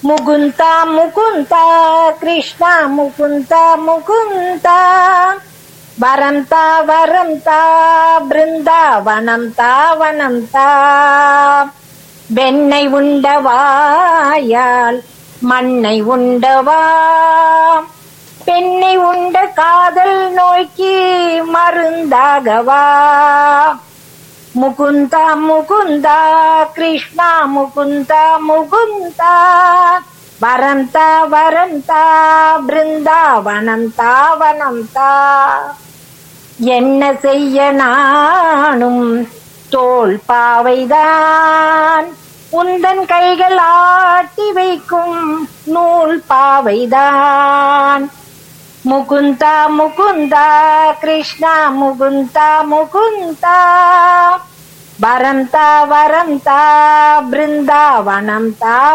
முகுந்தா முகுந்தா கிருஷ்ணா முகுந்தா முகுந்தா வரம் தா வரம் தா பிருந்தாவனம் தா வனம் தா வெண்ணை உண்டவாயால் மண்ணை உண்டவா பெண்ணை உண்ட காதல் நோய்க்கு மருந்தாகவா முகுந்தா முகுந்தா கிருஷ்ணா முகுந்தா முகுந்தா வரம் தா வரம் தா பிருந்தாவனம் தா வனம் தா என்ன செய்ய நானும் தோல் பாவைதான் உந்தன் கைகள் ஆட்டி வைக்கும் நூல் பாவைதான் முகுந்தா முகுந்தா கிருஷ்ணா முகுந்தா முகுந்தா வரம் தா வரம் தா பிருந்தாவனம் தா